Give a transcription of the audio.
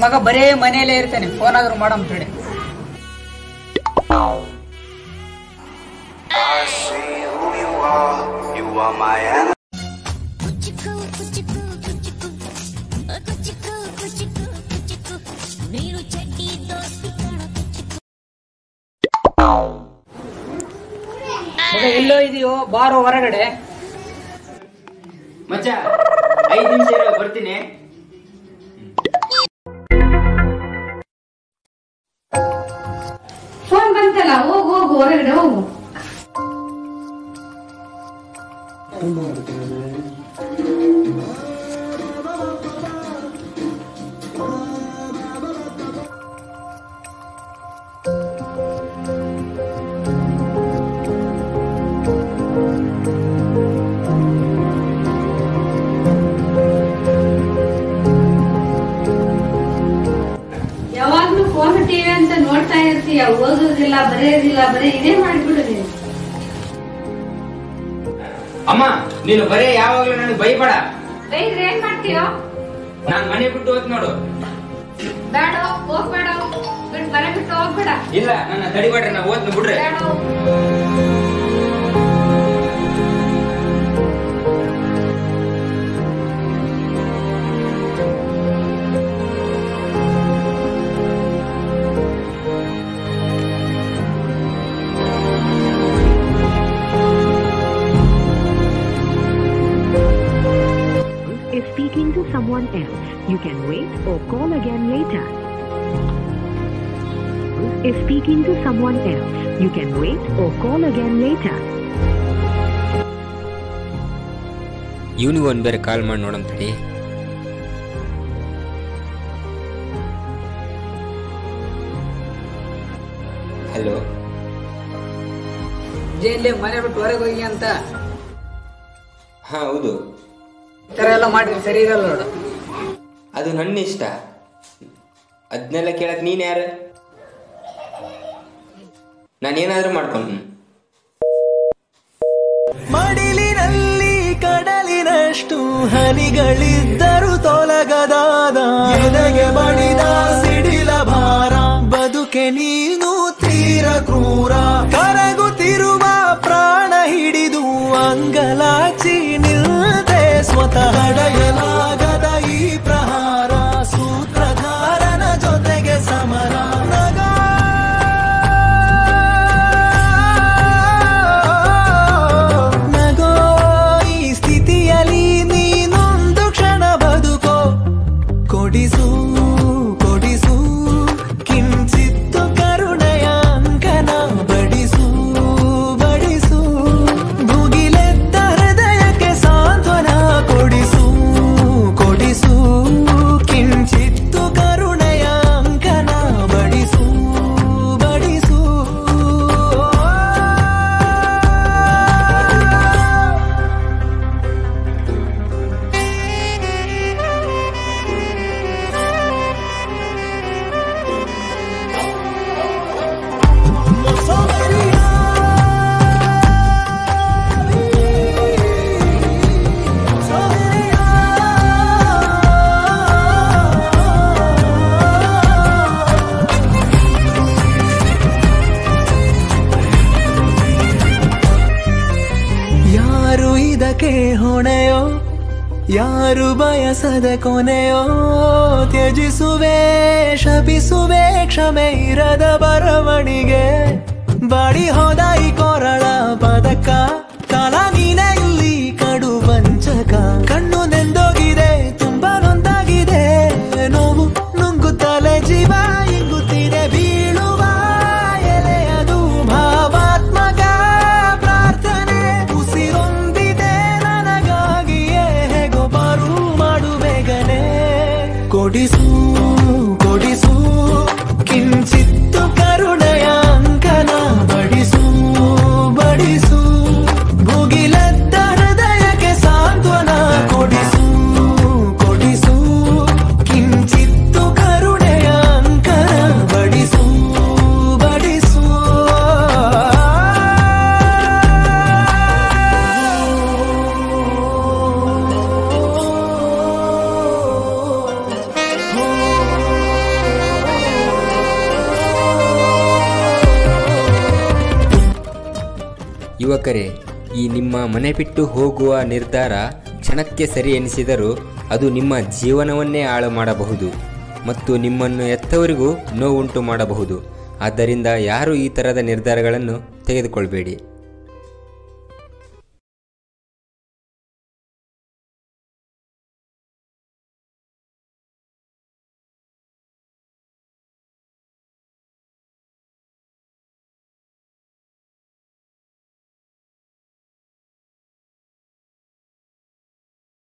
ಮಗ ಬರೇ ಮನೆಯಲ್ಲೇ ಇರ್ತಾನೆ ಫೋನ್ ಆದ್ರೂ ಮಾಡಮ್ ತಡಿ I see who you are. You are my enemy. కుచికు కుచికు కుచికు కుచికు కుచికు కుచికు మీరు చెడ్డి దోస్తి కాడ కుచికు ಮಗ ಎಲ್ಲೋ ಇದೆಯೋ ಬಾರೋ ಹೊರಗಡೆ ಮಚ್ಚ ಐದ್ ನಿಮಿಷ ಇರೋ ಬರ್ತೀನಿ ಫೋನ್ ಬಂತಲ್ಲ ಹೋಗು ಹೋಗು ಹೊರಗಡೆ ಹೋಗು ಯಾವಾಗ್ಲೂ ಫೋನ್ ಟಿವಿ ಅಂತ ನೋಡ್ತಾ ಇರ್ತೀಯ ಓದೋದಿಲ್ಲ ಬರೆಯೋದಿಲ್ಲ ಬರೀ ಇದೇ ಮಾಡ್ಬಿಡು ನೀನು ಅಮ್ಮ ನೀನು ಬರೇ ಯಾವಾಗ್ಲೂ ನನಗೆ ಬೈಬೇಡ ಬೈದ್ರೆ ಏನ್ ಮಾಡ್ತೀಯೋ ನಾನ್ ಮನೆ ಬಿಟ್ಟು ಹೋದ್ ನೋಡು ಬೇಡ ಹೋಗ್ಬೇಡ ಬಿಟ್ಟು ಮನೆ ಬಿಟ್ಟು ಹೋಗ್ಬೇಡ ಇಲ್ಲ ನನ್ನ ತಡಿಬೇಡ್ರಿ ನಾ ಓದ್ನ ಬಿಡ್ರಿ ಬೇಡ is speaking to someone else. You can wait or call again later. Is speaking to someone else. You can wait or call again later. ಇವನಿಗೆ ಒಂದು ಬೇರೆ ಕಾಲ್ ಮಾಡಿ ನೋಡಮ್ ತಡಿ ಹಲೋ ಜೈಲೇ ಮನೆ ಬಿಟ್ಟು ಹೊರಗೆ ಹೋಗಿ ಅಂತ ಹಾ ಹೌದು ಈ ತರ ಎಲ್ಲ ಮಾಡಿದ್ರೆ ಸರಿ ಇರಲ್ಲ ನೋಡು ಅದು ನನ್ನ ಇಷ್ಟ ಅದನ್ನೆಲ್ಲ ಕೇಳಕ್ ನೀನ್ ಯಾರು ನಾನೇನಾದ್ರೂ ಮಾಡ್ಕೊಂಡು ಮಡಿಲಿನಲ್ಲಿ ಕಡಲಿನಷ್ಟು ಹನಿಗಳಿದ್ದರು ತೊಲಗದಾದ ಎದೆಗೆ ಬಡಿದ ಸಿಡಿಲ ಭಾರ ಬದುಕೆ ನೀನು ತೀರ ಕ್ರೂರ ಕರಗುತ್ತಿರುವ ಪ್ರಾಣ ಹಿಡಿದು ಅಂಗಲಾಚಿ ನಿಲ್ದೆ ಸ್ವತಃ ತಡೆಯಲಾಗದ ಈ ಪ್ರಹಾರ ಸೂತ್ರಧಾರನ ಜೊತೆಗೆ ಸಮರ ನಗೋ ಈ ಸ್ಥಿತಿಯಲ್ಲಿ ನೀನೊಂದು ಕ್ಷಣ ಬದುಕೋ ಕೊಡಿಸು ಕೊಡಿಸು ಕಿಂಚಿತ್ತು ಕರುಣೆಯ ಅಂಕನ ಬಡಿಸು ಬಡಿಸು ಭುಗಿಲೆತ್ತ ಹೃದಯಕ್ಕೆ ಸಾಂತ್ವನ ಕೊಡಿಸು ಕೊಡಿಸು ಕಿಂಚಿತ್ತು ಕರುಣೆಯ ಅಂಕನ ಬಡಿಸು ಬಡಿಸು ಯಾರು ಇದಕ್ಕೆ ಹೊಣೆಯೋ ಯಾರು ಬಯಸದ ಕೊನೆಯೋ ತ್ಯಜಿಸುವೆ ಶಪಿಸುವೆ ಕ್ಷಮೆ ಇರದ ಬರವಣಿಗೆ ಬಾಡಿ ಹೋದ ಈ ಕೊರಳ ಪದಕ ಕಾಲ ನೀನೇ ಇಲ್ಲಿ ಕಡು ವಂಚಕ ಕಣ್ಣು ನೆಂದೋಗಿದೆ ತುಂಬಾ ನೊಂದಾಗಿದೆ ನೋವು ನುಂಗುತ್ತಲೆ ಜೀವ ಇಂಗುತ್ತಿದೆ ಬೀಳುವ ಎಲೆಯದು ಭಾವಾತ್ಮಕ ಪ್ರಾರ್ಥನೆ ಉಸಿರೊಂದಿದೆ ನನಗಾಗಿಯೇ ಹೇಗೋ ಬಾರು ಮಾಡು ಬೇಗನೆ ಕೊಡಿಸು ಕೊಡಿಸು ಕಿಂಚಿತ್ತು ಕರುಣೆಯ ಅಂಕನ ಬಡಿಸು ಯುವಕರೇ ಈ ನಿಮ್ಮ ಮನೆ ಬಿಟ್ಟು ಹೋಗುವ ನಿರ್ಧಾರ ಕ್ಷಣಕ್ಕೆ ಸರಿ ಎನಿಸಿದರೂ ಅದು ನಿಮ್ಮ ಜೀವನವನ್ನೇ ಹಾಳು ಮಾಡಬಹುದು ಮತ್ತು ನಿಮ್ಮನ್ನು ಎತ್ತವರಿಗೂ ನೋವುಂಟು ಮಾಡಬಹುದು ಆದ್ದರಿಂದ ಯಾರೂ ಈ ಥರದ ನಿರ್ಧಾರಗಳನ್ನು ತೆಗೆದುಕೊಳ್ಬೇಡಿ